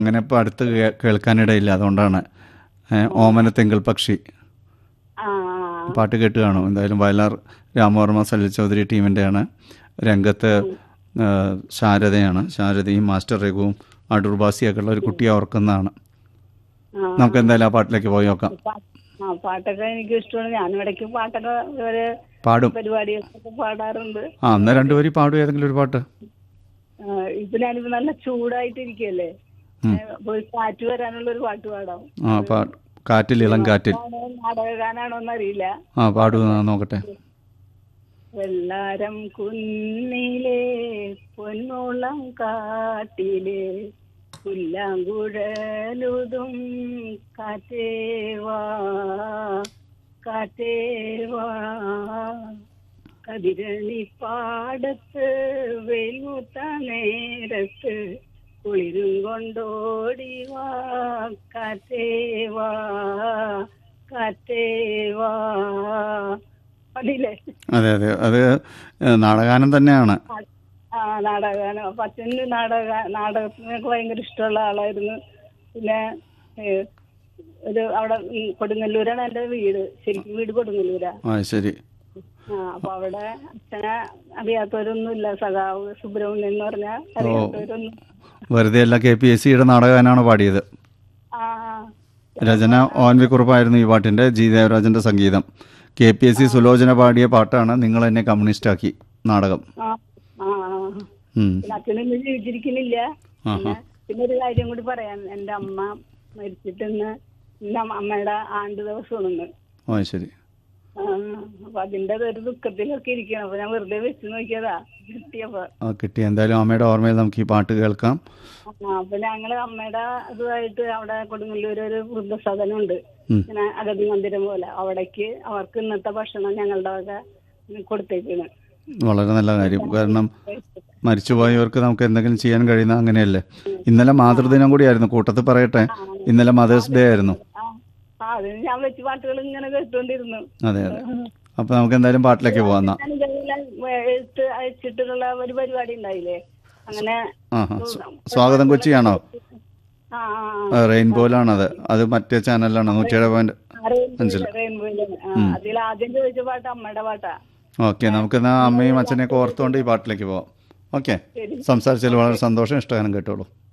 അങ്ങനെ ഇപ്പോൾ അടുത്ത് കേ- കേൾക്കാനിടയില്ല അതുകൊണ്ടാണ് ഏ, ഓമന തിങ്കൾ പക്ഷി ആ ആ, പാട്ട് കേട്ട് കാണും എന്തായാലും വയലാർ രാമവർമ്മ സലിൽ ചൗധരി ടീമിൻ്റെയാണ് രംഗത്ത് ആ, ശാരദയാണ് ശാരദയും മാസ്റ്റർ രഘുവും അടൂർ ബാസിയൊക്കെ ഉള്ള ഒരു കുട്ടിയെ ഓർക്കുന്നതാണ് ആ. നമുക്ക് എന്തായാലും ആ പാട്ടിലേക്ക് പോയി നോക്കാം പാ- ആ പാട്ടൊക്കെ എനിക്ക് ഇഷ്ടമാണ് ഞാൻ ഇടയ്ക്ക് പാട്ടൊക്കെ ഒരു പാടും പരിപാടികൾക്കൊക്കെ പാടാറുണ്ട് ആ അന്ന് രണ്ടുപേരും പാടും ഏതെങ്കിലും ഒരു പാട്ട് ആ, ഇപ്പൊ ഞാനിപ്പോ നല്ല ചൂടായിട്ടിരിക്കല്ലേ അപ്പൊ ഒരു കാറ്റ് വരാനുള്ള ഒരു പാട്ട് പാടാം ആ പാ കാറ്റിൽ ഇളം കാറ്റിൽ ആണോ, നാടകഗാനാണോ എന്നറിയില്ല ആ പാടൂ ആ, നോക്കട്ടെ വെള്ളാരം കുന്നിലെ പൊന്നോളം കാട്ടിലെ പുല്ലാങ്കുഴലുതും കാറ്റേവാ കാറ്റേവാ കതിരണി പാടത്ത് വെയിൽമുത്ത നേരത്ത് കുളിരും കൊണ്ടോടിവാ കാറ്റേവാ കാറ്റേവാ അതില്ലേ അതെ അതെ അത് ഏ, നാടകാനം തന്നെയാണ് ആ നാടകഗാനം അപ്പൊ അച്ഛന് നാടക നാടകത്തിനൊക്കെ ഭയങ്കര ഇഷ്ടമുള്ള ആളായിരുന്നു പിന്നെ ഏ, ഒരു അവിടെ ഈ കൊടുങ്ങല്ലൂരാണ് എന്റെ വീട് ശരിക്കും വീട് കൊടുങ്ങല്ലൂരാ ആ ശരി ആ അപ്പൊ അവിടെ അച്ഛനെ അറിയാത്തവരൊന്നും ഇല്ല സഖാവ് സുബ്രഹ്മണ്യൻ എന്ന് പറഞ്ഞാൽ അറിയാത്തവരൊന്നും വെറുതെ അല്ല കെ പി എസ് സിയുടെ നാടകാനാണ് പാടിയത് ആ രചന ഒ എൻ വി കുറുപ്പായിരുന്നു ഈ പാട്ടിൻ്റെ ജി ദേവരാജൻ്റെ സംഗീതം K P S C Sulochana പാടിയ പാട്ടാണ് നിങ്ങൾ എന്നെ കമ്മ്യൂണിസ്റ്റാക്കി നാടകം ആ ആ ആ. ഉം. പിന്നെ അച്ഛനൊന്നും ജീവിച്ചിരിക്കുന്നില്ല ആഹാ. പിന്നെ പിന്നെ ഒരു കാര്യം കൂടി പറയാൻ എന്റെ അമ്മ മരിച്ചിട്ടിന്ന് ഇന്ന് അമ്മ- അമ്മയുടെ ആണ്ട് ദിവസമാണെന്ന് ഓ ശരി ആ, അപ്പൊ അതിന്റെ ഒരു ദുഃഖത്തിലൊക്കെ ഇരിക്കണം അപ്പൊ ഞാൻ വെറുതെ വെച്ച് നോക്കിയതാ കിട്ടിയപ്പോ ആ കിട്ടി എന്തായാലും അമ്മയുടെ ഓർമ്മയിൽ നമുക്ക് ഈ പാട്ട് കേൾക്കാം ആ, അപ്പൊ ഞങ്ങള് അമ്മയുടെ ഇതുമായിട്ട് അവിടെ കൊടുങ്ങല്ലൂര് ഒരു വൃദ്ധസദനം ഉണ്ട് ഉം. ഇങ്ങനെ അഗതി മന്ദിരം പോലെ അവിടേക്ക് അവർക്ക് ഇന്നത്തെ ഭക്ഷണം ഞങ്ങളുടെ വക കൊടുത്തേക്കാണ് വളരെ നല്ല കാര്യം കാരണം മരിച്ചുപോയവർക്ക് നമുക്ക് എന്തെങ്കിലും ചെയ്യാൻ കഴിയുന്ന അങ്ങനെയല്ലേ ഇന്നലെ മാതൃദിനം കൂടിയായിരുന്നു കൂട്ടത്തിൽ പറയട്ടെ ഇന്നലെ മദേഴ്സ് ഡേ ആയിരുന്നു ആ ആ, അതിന് ഞാൻ വെച്ച് പാട്ടുകൾ ഇങ്ങനെ കേട്ടുകൊണ്ടിരുന്നു അതെ അതെ അപ്പോൾ നമുക്ക് എന്തായാലും പാട്ടിലേക്ക് പോകാം എന്നാ ഞാൻ ഇതേപോലെ എഴുത്ത് അയച്ചിട്ടുള്ള ഒരു പരിപാടി ഉണ്ടായില്ലേ അങ്ങനെ ആ ആ സ്വാഗതം കൊച്ചിയാണോ ആ ആ, ആ. റെയിൻബോയിലാണത് അത് മറ്റേ ചാനലിലാണ് നൂറ്റിയേഴ് പോയിന്റ് ആ, റെയിൻബോയില്, റെയിൻബോയില്. ആ, അതിൽ ആദ്യം ചോദിച്ച പാട്ട് അമ്മയുടെ പാട്ടാ ഓക്കെ നമുക്കെന്നാ അമ്മയും അച്ഛനെയൊക്കെ ഓർത്തുകൊണ്ട് ഈ പാട്ടിലേക്ക് പോവാം ഓക്കെ ശരി സംസാരിച്ചതിൽ വളരെ സന്തോഷം ഇഷ്ടഗാനം കേട്ടോളൂ